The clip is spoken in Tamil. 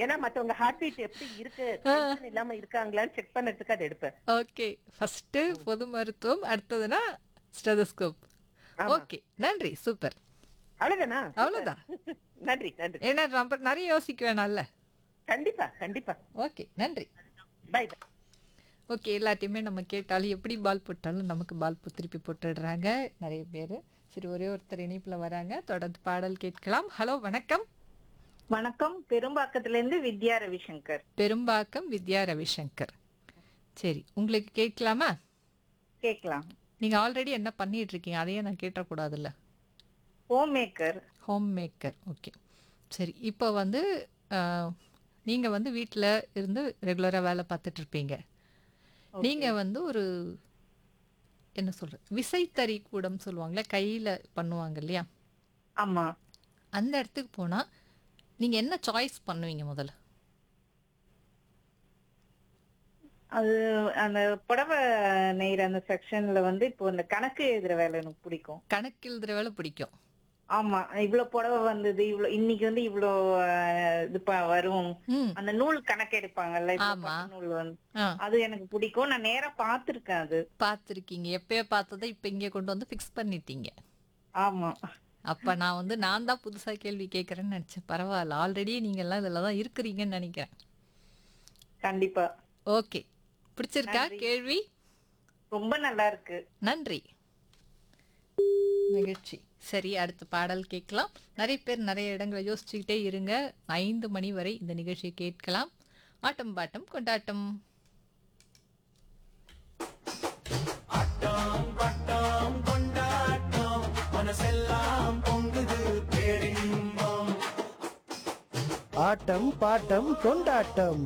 ஏன்னா மத்தவங்க ஹார்ட் பீட் எப்படி இருக்கு tension இல்லாம இருக்காங்களான்னு செக் பண்ணதுக்கு அதை எடுப்பேன் ஓகே ஃபர்ஸ்ட் பொது மருத்துவம் அடுத்ததுனா ஸ்டெதஸ்கோப் ஓகே நன்றி சூப்பர் அவ்வளவுதானா அவ்வளவுதான் நன்றி நன்றி ஏன்னா ரொம்ப நிறைய யோசிக்க வேணாம்ல கண்டிப்பா கண்டிப்பா ஓகே நன்றி பை பை ஓகே எல்லாத்தையுமே நம்ம கேட்டாலும் எப்படி பால் போட்டாலும் நமக்கு பால் போ- திருப்பி போட்டுடுறாங்க நிறைய பேர் சரி ஒரே ஒருத்தர் இணைப்புல வராங்க தொடர்ந்து பாடல் கேட்கலாம் ஹலோ வணக்கம் வணக்கம் பெரும்பாக்கத்துல இருந்து வித்யா ரவிசங்கர் பெரும்பாக்கம் வித்யா ரவிசங்கர் சரி உங்களுக்கு கேட்கலாமா கேக்கலாம் நீங்க ஆல்ரெடி என்ன பண்ணிட்டு இருக்கீங்க அதையே நான் கேட்டக்கூடாதுல்ல home maker home maker okay சரி இப்போ வந்து அஹ், நீங்க வந்து வீட்டில் இருந்து ரெகுலராக வேலை பார்த்துட்டு இருப்பீங்க நீங்க வந்து ஒரு என்ன சொல்றது விசைத்தறி கூடம் சொல்லுவாங்களே கையில பண்ணுவாங்க இல்லையா ஆமா அந்த இடத்துக்கு போனா நீங்க என்ன சாய்ஸ் பண்ணுவீங்க முதல்ல அது அந்த புடவை நெய்கிற அந்த செக்ஷன்ல வந்து இப்போ இந்த கணக்கு எழுதுற வேலை எனக்கு பிடிக்கும் கணக்கு எழுதுற வேலை பிடிக்கும் ஆமா இவ்வளவு புடவை வந்தது இவ்வளவு இன்னைக்கு வந்து இவ்வளோ இது ப- வரும் ம் அந்த நூல் கணக்கு எடுப்பாங்கல்ல இப்போ ஆமா. பட்டு நூல் வந்து ஆ அது எனக்கு பிடிக்கும் நான் நேரா பார்த்திருக்கேன் அது பார்த்துருக்கீங்க எப்பயோ பார்த்ததை இப்போ இங்கே கொண்டு வந்து ஃபிக்ஸ் பண்ணிட்டீங்க ஆமா அப்ப நான் வந்து நான் தான் புதுசா கேள்வி கேட்கறேன்னு நினைச்சேன் பரவாயில்ல ஆல்ரெடி நீங்க எல்லாம் இதுல தான் இருக்கிறீங்கன்னு நினைக்கிறேன் கண்டிப்பா ஓகே பிடிச்சிருக்கா கேள்வி ரொம்ப நல்லா இருக்கு நன்றி மகிழ்ச்சி சரி அடுத்த பாடல் கேட்கலாம் நிறைய பேர் நிறைய இடங்களை யோசிச்சுக்கிட்டே இருங்க ஐந்து மணி வரை இந்த நிகழ்ச்சியை கேட்கலாம் ஆட்டம் பாட்டம் கொண்டாட்டம் ஆட்டம் பாட்டம் கொண்டாட்டம்